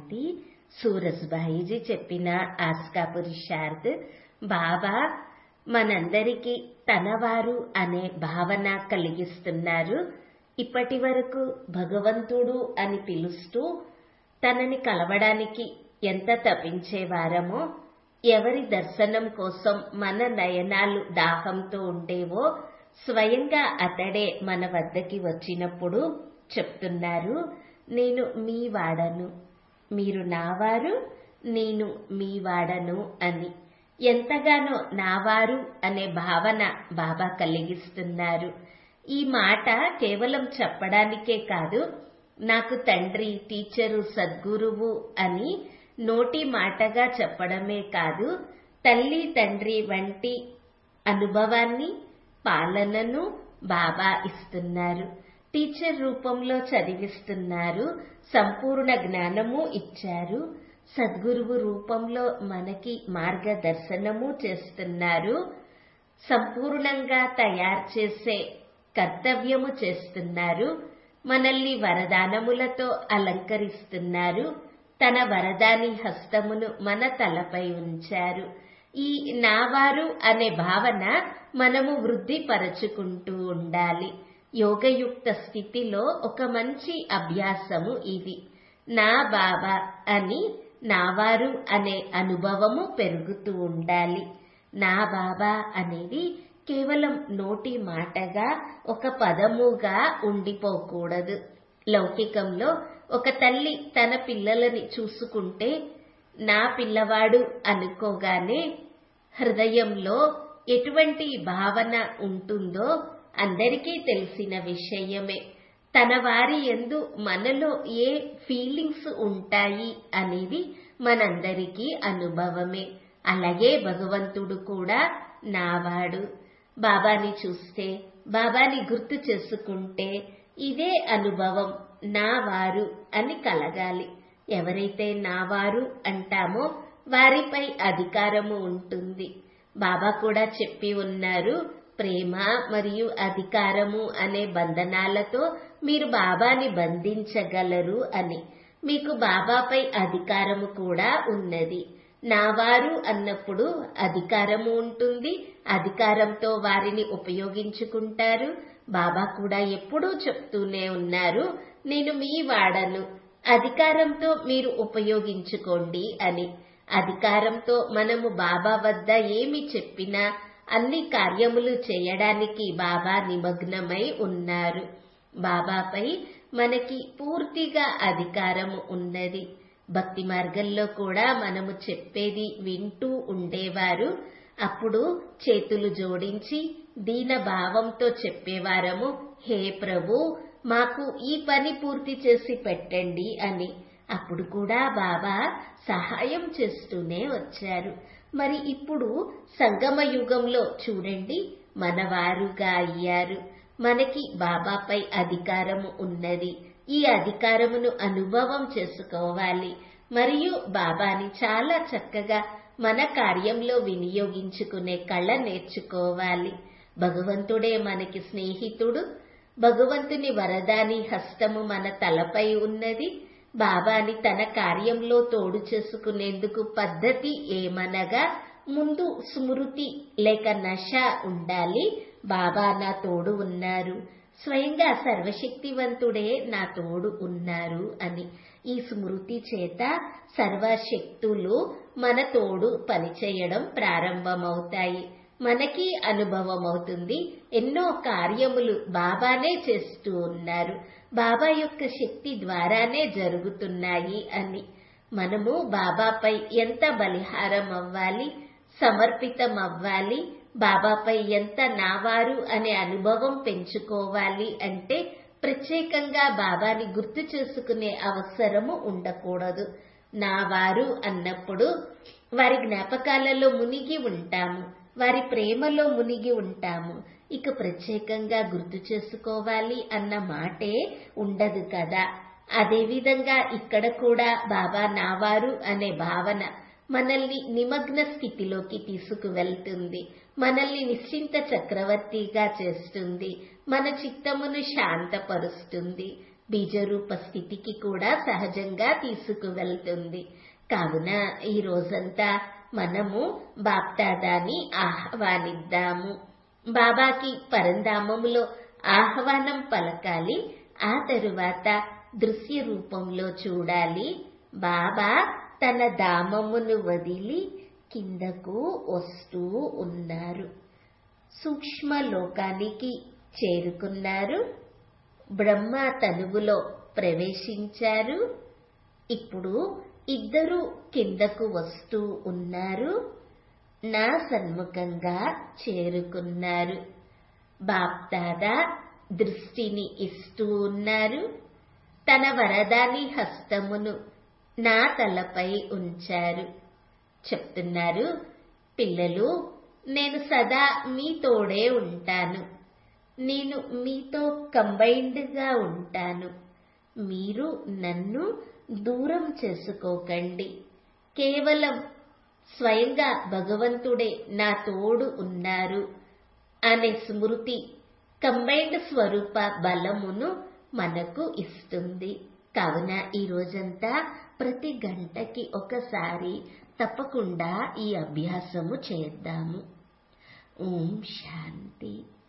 శాంతి సూరజ్భాయిజీ చెప్పిన ఆస్కా పురుషార్థ్ బాబా మనందరికీ తనవారు అనే భావన కలిగిస్తున్నారు ఇప్పటి వరకు భగవంతుడు అని పిలుస్తూ తనని కలవడానికి ఎంత తపించేవారమో ఎవరి దర్శనం కోసం మన నయనాలు దాహంతో ఉండేవో స్వయంగా అతడే మన వద్దకి వచ్చినప్పుడు చెప్తున్నారు నేను మీ వాడను మీరు నావారు నేను మీ వాడను అని ఎంతగానో నావారు అనే భావన బాబా కలిగిస్తున్నారు ఈ మాట కేవలం చెప్పడానికే కాదు నాకు తండ్రి టీచరు సద్గురువు అని నోటి మాటగా చెప్పడమే కాదు తల్లి తండ్రి వంటి అనుభవాన్ని పాలనను బాబా ఇస్తున్నారు టీచర్ రూపంలో చదివిస్తున్నారు సంపూర్ణ జ్ఞానము ఇచ్చారు సద్గురువు రూపంలో మనకి మార్గదర్శనము చేస్తున్నారు సంపూర్ణంగా తయారు చేసే కర్తవ్యము చేస్తున్నారు మనల్ని వరదానములతో అలంకరిస్తున్నారు తన వరదాని హస్తమును మన తలపై ఉంచారు ఈ నావారు అనే భావన మనము వృద్ధి పరచుకుంటూ ఉండాలి యోగయుక్త స్థితిలో ఒక మంచి అభ్యాసము ఇది నా బాబా అని నావారు అనే అనుభవము పెరుగుతూ ఉండాలి నా బాబా అనేది కేవలం నోటి మాటగా ఒక పదముగా ఉండిపోకూడదు లౌకికంలో ఒక తల్లి తన పిల్లలని చూసుకుంటే నా పిల్లవాడు అనుకోగానే హృదయంలో ఎటువంటి భావన ఉంటుందో అందరికీ తెలిసిన విషయమే తన వారి ఎందు మనలో ఏ ఫీలింగ్స్ ఉంటాయి అనేది మనందరికీ అనుభవమే అలాగే భగవంతుడు కూడా నావాడు బాబాని చూస్తే బాబాని గుర్తు చేసుకుంటే ఇదే అనుభవం నా వారు అని కలగాలి ఎవరైతే నావారు అంటామో వారిపై అధికారము ఉంటుంది బాబా కూడా చెప్పి ఉన్నారు ప్రేమ మరియు అధికారము అనే బంధనాలతో మీరు బాబాని బంధించగలరు అని మీకు బాబాపై అధికారము కూడా ఉన్నది నావారు అన్నప్పుడు అధికారము ఉంటుంది అధికారంతో వారిని ఉపయోగించుకుంటారు బాబా కూడా ఎప్పుడూ చెప్తూనే ఉన్నారు నేను మీ వాడను అధికారంతో మీరు ఉపయోగించుకోండి అని అధికారంతో మనము బాబా వద్ద ఏమి చెప్పినా అన్ని కార్యములు చేయడానికి బాబా నిమగ్నమై ఉన్నారు బాబాపై మనకి పూర్తిగా అధికారము ఉన్నది భక్తి మార్గంలో కూడా మనము చెప్పేది వింటూ ఉండేవారు అప్పుడు చేతులు జోడించి దీన భావంతో చెప్పేవారము హే ప్రభు మాకు ఈ పని పూర్తి చేసి పెట్టండి అని అప్పుడు కూడా బాబా సహాయం చేస్తూనే వచ్చారు మరి ఇప్పుడు సంగమ యుగంలో చూడండి మనవారుగా అయ్యారు మనకి బాబాపై అధికారము ఉన్నది ఈ అధికారమును అనుభవం చేసుకోవాలి మరియు బాబాని చాలా చక్కగా మన కార్యంలో వినియోగించుకునే కళ నేర్చుకోవాలి భగవంతుడే మనకి స్నేహితుడు భగవంతుని వరదాని హస్తము మన తలపై ఉన్నది బాబాని తన కార్యంలో తోడు చేసుకునేందుకు పద్ధతి ఏమనగా ముందు స్మృతి లేక నశ ఉండాలి బాబా నా తోడు ఉన్నారు స్వయంగా సర్వశక్తివంతుడే నా తోడు ఉన్నారు అని ఈ స్మృతి చేత సర్వశక్తులు మన తోడు పనిచేయడం ప్రారంభమవుతాయి మనకి అనుభవం అవుతుంది ఎన్నో కార్యములు బాబానే చేస్తూ ఉన్నారు బాబా యొక్క శక్తి ద్వారానే జరుగుతున్నాయి అని మనము బాబాపై ఎంత బలిహారం అవ్వాలి సమర్పితం అవ్వాలి బాబాపై ఎంత నావారు అనే అనుభవం పెంచుకోవాలి అంటే ప్రత్యేకంగా బాబాని గుర్తు చేసుకునే అవసరము ఉండకూడదు నా వారు అన్నప్పుడు వారి జ్ఞాపకాలలో మునిగి ఉంటాము వారి ప్రేమలో మునిగి ఉంటాము ఇక ప్రత్యేకంగా గుర్తు చేసుకోవాలి అన్న మాటే ఉండదు కదా అదేవిధంగా ఇక్కడ కూడా బాబా నావారు అనే భావన మనల్ని నిమగ్న స్థితిలోకి తీసుకువెళ్తుంది మనల్ని నిశ్చింత చక్రవర్తిగా చేస్తుంది మన చిత్తమును శాంతపరుస్తుంది బీజరూప స్థితికి కూడా సహజంగా తీసుకువెళ్తుంది కావున ఈ రోజంతా మనము బాప్దాదాని ఆహ్వానిద్దాము బాబాకి పరంధామములో ఆహ్వానం పలకాలి ఆ తరువాత దృశ్య రూపంలో చూడాలి బాబా తన ధామమును వదిలి కిందకు వస్తూ ఉన్నారు సూక్ష్మ లోకానికి చేరుకున్నారు బ్రహ్మ తనువులో ప్రవేశించారు ఇప్పుడు ఇద్దరు కిందకు వస్తూ ఉన్నారు నా సన్ముఖంగా చేరుకున్నారు బాప్దాదా దృష్టిని ఇస్తూ ఉన్నారు తన వరదాని హస్తమును నా తలపై ఉంచారు చెప్తున్నారు పిల్లలు నేను సదా మీ తోడే ఉంటాను నేను మీతో కంబైన్డ్ గా ఉంటాను మీరు నన్ను దూరం చేసుకోకండి కేవలం స్వయంగా భగవంతుడే నా తోడు ఉన్నారు అనే స్మృతి కంబైన్డ్ స్వరూప బలమును మనకు ఇస్తుంది కావున ఈ రోజంతా ప్రతి గంటకి ఒకసారి తప్పకుండా ఈ అభ్యాసము చేద్దాము ఓం శాంతి